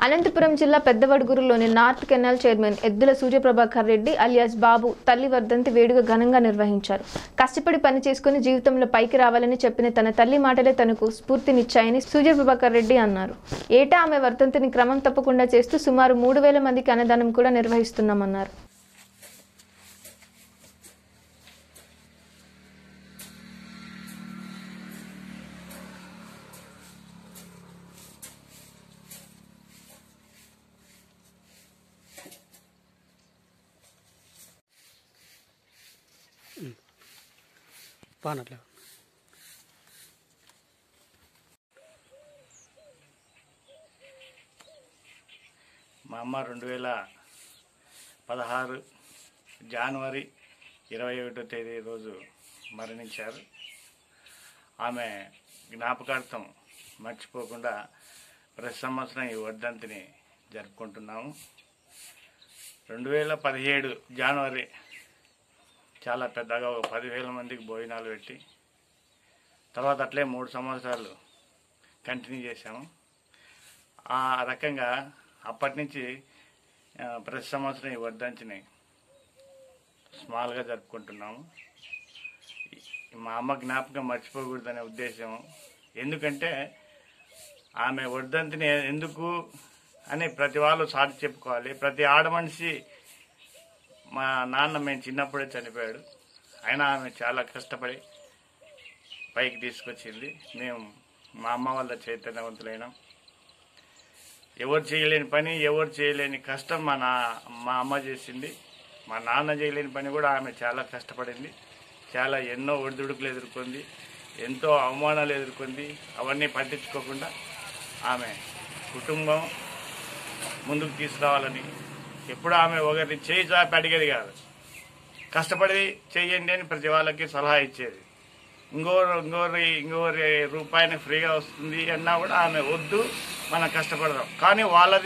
అనంతపురం జిల్లా పెద్దవడుగురులోని north canal chairman ఎద్దుల సూర్యప్రభాకర్ Reddy alias బాబు తల్లి వర్ధంతి వేడుక ఘనంగా నిర్వహించారు కష్టపడి పని చేసుకుని జీవితంలో పైకి రావాలని చెప్పిన తన తల్లి మాటలే తనకు స్ఫూర్తినిచ్చాయని సూర్యప్రభాకర్ రెడ్డి అన్నారు ఏటా ఆమె వర్ధంతిని క్రమం తప్పకుండా చేస్తూ సుమారు మూడు వేల మందికి అన్నదానం కూడా నిర్వహిస్తున్నామన్నారు పానట్లే మా అమ్మ రెండు వేల పదహారు జనవరి ఇరవై ఒకటో తేదీ రోజు మరణించారు ఆమె జ్ఞాపకార్థం మర్చిపోకుండా ప్రతి సంవత్సరం ఈ వర్ధంతిని జరుపుకుంటున్నాము రెండు వేల పదిహేడు జనవరి చాలా పెద్దగా ఒక పదివేల మందికి భోజనాలు పెట్టి తర్వాత అట్లే మూడు సంవత్సరాలు కంటిన్యూ చేశాము ఆ రకంగా అప్పటి నుంచి ఆ, ప్రతి సంవత్సరం ఈ వర్ధంతిని స్మాల్గా జరుపుకుంటున్నాము ఈ- మా అమ్మ జ్ఞాపకం మర్చిపోకూడదనే ఉద్దేశం ఎందుకంటే ఆమె వర్ధంతిని ఎందుకు అని ప్రతి వాళ్ళు సాటి చెప్పుకోవాలి ప్రతి ఆడ మనిషి మా నాన్న మేము చిన్నప్పుడే చనిపోయాడు అయినా ఆమె చాలా కష్టపడి పైకి తీసుకొచ్చింది మేము మా అమ్మ వల్ల చైతన్యవంతులైనాం ఎవరు చేయలేని పని ఎవరు చేయలేని కష్టం మా నా మా అమ్మ చేసింది మా నాన్న చేయలేని పని కూడా ఆమె చాలా కష్టపడింది చాలా ఎన్నో ఒడిదుడుకులు ఎదుర్కొంది ఎంతో అవమానాలు ఎదుర్కొంది అవన్నీ పట్టించుకోకుండా ఆమె కుటుంబం ముందుకు తీసుకురావాలని ఎప్పుడు ఆమె ఒకరిని చేయి చాపి అడిగేది కాదు కష్టపడి చేయండి అని ప్రతి వాళ్ళకి సలహా ఇచ్చేది ఇంకోరు ఇంకోరి ఇంకోరి రూపాయిని ఫ్రీగా వస్తుంది అన్నా కూడా ఆమె వద్దు మనం కష్టపడదాం కానీ వాళ్ళది